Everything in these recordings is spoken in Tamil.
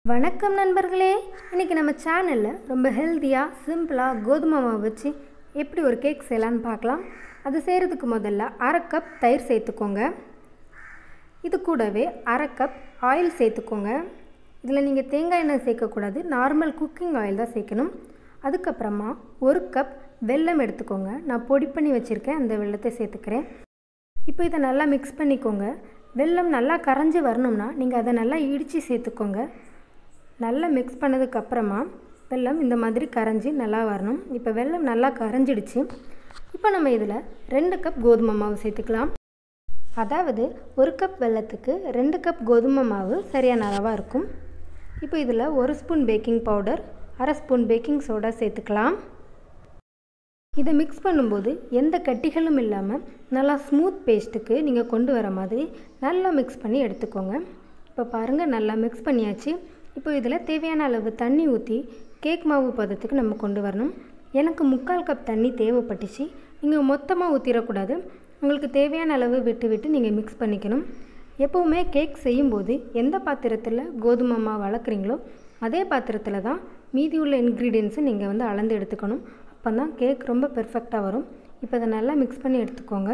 வணக்கம் நண்பர்களே இன்றைக்கி நம்ம சேனலில் ரொம்ப ஹெல்த்தியாக சிம்பிளாக கோதுமை மாவு வச்சு எப்படி ஒரு கேக் செய்யலான்னு பார்க்கலாம் அது செய்கிறதுக்கு முதல்ல அரை கப் தயிர் சேர்த்துக்கோங்க இது கூடவே அரை கப் ஆயில் சேர்த்துக்கோங்க இதில் நீங்கள் தேங்காய் எண்ணெய் சேர்க்கக்கூடாது நார்மல் குக்கிங் ஆயில் தான் சேர்க்கணும் அதுக்கப்புறமா ஒரு கப் வெல்லம் எடுத்துக்கோங்க நான் பொடி பண்ணி வச்சுருக்கேன் அந்த வெல்லத்தை சேர்த்துக்கிறேன் இப்போ இதை நல்லா மிக்ஸ் பண்ணிக்கோங்க வெல்லம் நல்லா கரைஞ்சி வரணும்னா நீங்கள் அதை நல்லா இடித்து சேர்த்துக்கோங்க நல்லா மிக்ஸ் பண்ணதுக்கப்புறமா வெல்லம் இந்த மாதிரி கரைஞ்சி நல்லா வரணும் இப்போ வெல்லம் நல்லா கரைஞ்சிடுச்சு இப்போ நம்ம இதில் ரெண்டு கப் கோதுமை மாவு சேர்த்துக்கலாம் அதாவது ஒரு கப் வெல்லத்துக்கு ரெண்டு கப் கோதுமை மாவு சரியான அளவாக இருக்கும் இப்போ இதில் ஒரு ஸ்பூன் பேக்கிங் பவுடர் அரை ஸ்பூன் பேக்கிங் சோடா சேர்த்துக்கலாம் இதை மிக்ஸ் பண்ணும்போது எந்த கட்டிகளும் இல்லாமல் நல்லா ஸ்மூத் பேஸ்ட்டுக்கு நீங்கள் கொண்டு வர மாதிரி நல்லா மிக்ஸ் பண்ணி எடுத்துக்கோங்க இப்போ பாருங்கள் நல்லா மிக்ஸ் பண்ணியாச்சு இப்போ இதில் தேவையான அளவு தண்ணி ஊற்றி கேக் மாவு பதத்துக்கு நம்ம கொண்டு வரணும் எனக்கு முக்கால் கப் தண்ணி தேவைப்பட்டுச்சு நீங்கள் மொத்தமாக ஊற்றிடக்கூடாது உங்களுக்கு தேவையான அளவு விட்டு விட்டு நீங்கள் மிக்ஸ் பண்ணிக்கணும் எப்போவுமே கேக் செய்யும்போது எந்த பாத்திரத்தில் கோதுமை மாவு வளர்க்குறீங்களோ அதே பாத்திரத்தில் தான் மீதி உள்ள இன்க்ரீடியன்ஸை நீங்கள் வந்து அளந்து எடுத்துக்கணும் அப்போ தான் கேக் ரொம்ப பெர்ஃபெக்டாக வரும் இப்போ அதை நல்லா மிக்ஸ் பண்ணி எடுத்துக்கோங்க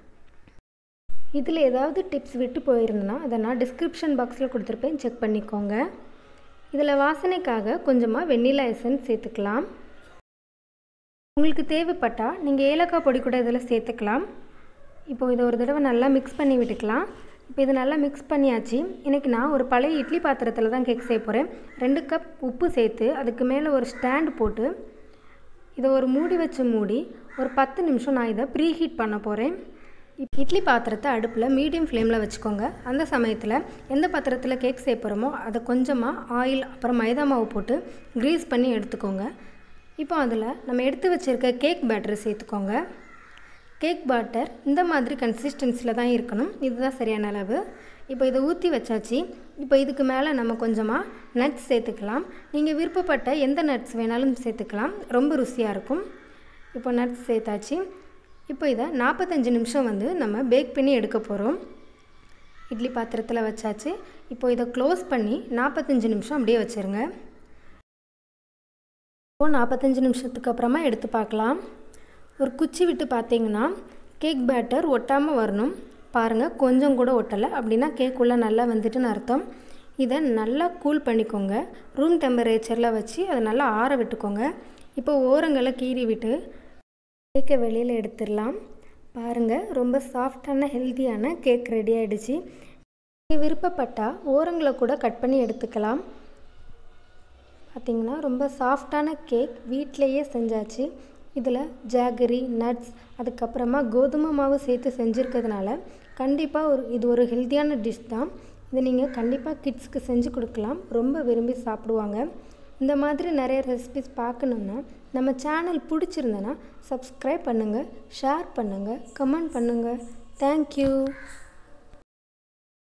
இதில் ஏதாவது டிப்ஸ் விட்டு போயிருந்தேன்னா அதை நான் டிஸ்கிரிப்ஷன் பாக்ஸில் கொடுத்துருப்பேன் செக் பண்ணிக்கோங்க இதில் வாசனைக்காக கொஞ்சமாக வெண்ணிலா எசன்ஸ் சேர்த்துக்கலாம் உங்களுக்கு தேவைப்பட்டால் நீங்கள் ஏலக்காய் பொடி கூட இதில் சேர்த்துக்கலாம் இப்போ இதை ஒரு தடவை நல்லா மிக்ஸ் பண்ணி விட்டுக்கலாம் இப்போ இது நல்லா மிக்ஸ் பண்ணியாச்சு இன்றைக்கி நான் ஒரு பழைய இட்லி பாத்திரத்தில் தான் கேக் செய்ய போகிறேன் ரெண்டு கப் உப்பு சேர்த்து அதுக்கு மேலே ஒரு ஸ்டாண்ட் போட்டு இதை ஒரு மூடி வச்சு மூடி ஒரு பத்து நிமிஷம் நான் இதை ப்ரீ ஹீட் பண்ண போகிறேன் இட்லி பாத்திரத்தை அடுப்பில் மீடியம் ஃப்ளேமில் வச்சுக்கோங்க அந்த சமயத்தில் எந்த பாத்திரத்தில் கேக் செய்ய போகிறோமோ அதை கொஞ்சமாக ஆயில் அப்புறம் மைதா மாவு போட்டு க்ரீஸ் பண்ணி எடுத்துக்கோங்க இப்போ அதில் நம்ம எடுத்து வச்சுருக்க கேக் பேட்டரை சேர்த்துக்கோங்க கேக் பேட்டர் இந்த மாதிரி கன்சிஸ்டன்சியில் தான் இருக்கணும் இதுதான் சரியான அளவு இப்போ இதை ஊற்றி வச்சாச்சு இப்போ இதுக்கு மேலே நம்ம கொஞ்சமாக நட்ஸ் சேர்த்துக்கலாம் நீங்கள் விருப்பப்பட்ட எந்த நட்ஸ் வேணாலும் சேர்த்துக்கலாம் ரொம்ப ருசியாக இருக்கும் இப்போ நட்ஸ் சேர்த்தாச்சு இப்போ இதை நாற்பத்தஞ்சு நிமிஷம் வந்து நம்ம பேக் பண்ணி எடுக்க போகிறோம் இட்லி பாத்திரத்தில் வச்சாச்சு இப்போ இதை க்ளோஸ் பண்ணி நாற்பத்தஞ்சு நிமிஷம் அப்படியே வச்சுருங்க இப்போ நாற்பத்தஞ்சு நிமிஷத்துக்கு அப்புறமா எடுத்து பார்க்கலாம் ஒரு குச்சி விட்டு பார்த்தீங்கன்னா கேக் பேட்டர் ஒட்டாமல் வரணும் பாருங்கள் கொஞ்சம் கூட ஒட்டலை அப்படின்னா கேக் உள்ளே நல்லா வந்துட்டுன்னு அர்த்தம் இதை நல்லா கூல் பண்ணிக்கோங்க ரூம் டெம்பரேச்சரில் வச்சு அதை நல்லா ஆற விட்டுக்கோங்க இப்போ ஓரங்களை கீறி விட்டு கேக்கை வெளியில் எடுத்துடலாம் பாருங்கள் ரொம்ப சாஃப்டான ஹெல்த்தியான கேக் ரெடி ஆகிடுச்சு நீங்கள் விருப்பப்பட்டால் ஓரங்களை கூட கட் பண்ணி எடுத்துக்கலாம் பார்த்திங்கன்னா ரொம்ப சாஃப்டான கேக் வீட்டிலையே செஞ்சாச்சு இதில் ஜாகரி நட்ஸ் அதுக்கப்புறமா கோதுமை மாவு சேர்த்து செஞ்சுருக்கிறதுனால கண்டிப்பாக ஒரு இது ஒரு ஹெல்த்தியான டிஷ் தான் இதை நீங்கள் கண்டிப்பாக கிட்ஸ்க்கு செஞ்சு கொடுக்கலாம் ரொம்ப விரும்பி சாப்பிடுவாங்க இந்த மாதிரி நிறைய ரெசிபிஸ் பார்க்கணுன்னா நம்ம சேனல் பிடிச்சிருந்தனா சப்ஸ்கிரைப் பண்ணுங்கள் ஷேர் பண்ணுங்கள் கமெண்ட் பண்ணுங்கள் தேங்க்யூ